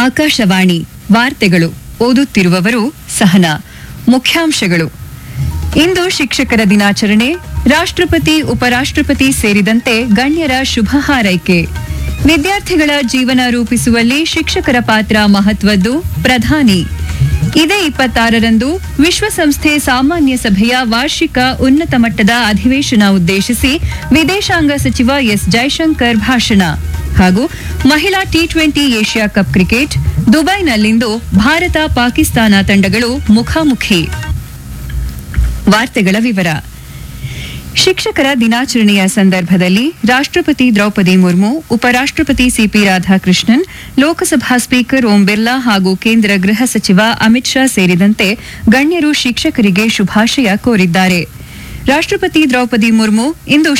ಆಕಾಶವಾಣಿ ವಾರ್ತೆಗಳು ಓದುತ್ತಿರುವವರು ಸಹನಾ ಮುಖ್ಯಾಂಶಗಳು ಇಂದು ಶಿಕ್ಷಕರ ದಿನಾಚರಣೆ ರಾಷ್ಟ್ರಪತಿ ಉಪರಾಷ್ಟ್ರಪತಿ ಸೇರಿದಂತೆ ಗಣ್ಯರ ಶುಭ ಹಾರೈಕೆ ವಿದ್ಯಾರ್ಥಿಗಳ ಜೀವನ ರೂಪಿಸುವಲ್ಲಿ ಶಿಕ್ಷಕರ ಪಾತ್ರ ಮಹತ್ವದ್ದು ಪ್ರಧಾನಿ ಇದೇ ಇಪ್ಪತ್ತಾರರಂದು ವಿಶ್ವಸಂಸ್ಥೆ ಸಾಮಾನ್ಯ ಸಭೆಯ ವಾರ್ಷಿಕ ಉನ್ನತ ಮಟ್ಟದ ಅಧಿವೇಶನ ಉದ್ದೇಶಿಸಿ ವಿದೇಶಾಂಗ ಸಚಿವ ಎಸ್ ಜೈಶಂಕರ್ ಭಾಷಣ ಹಾಗೂ ಮಹಿಳಾ T twenty Asia cup cricket ದುಬೈನಲ್ಲಿಂದು ಭಾರತ ಪಾಕಿಸ್ತಾನ ತಂಡಗಳು ಮುಖಾಮುಖಿ ವಾರ್ತೆಗಳ ವಿವರ ಶಿಕ್ಷಕರ ದಿನಾಚರಣೆಯ ಸಂದರ್ಭದಲ್ಲಿ ರಾಷ್ಟ್ರಪತಿ ದ್ರೌಪದಿ ಮುರ್ಮು ಉಪರಾಷ್ಟ್ರಪತಿ ಸಿಪಿ ರಾಧಾಕೃಷ್ಣನ್ ಲೋಕಸಭಾ ಸ್ಪೀಕರ್ ಓಂ ಬಿರ್ಲಾ ಹಾಗೂ ಕೇಂದ್ರ ಗೃಹ ಸಚಿವ ಅಮಿತ್ ಶಾ ಸೇರಿದಂತೆ ಗಣ್ಯರು ಶಿಕ್ಷಕರಿಗೆ ಶುಭಾಶಯ ಕೋರಿದ್ದಾರೆ ರಾಷ್ಟ್ರಪತಿ ದ್ರೌಪದಿ ಮುರ್ಮು ಇಂದು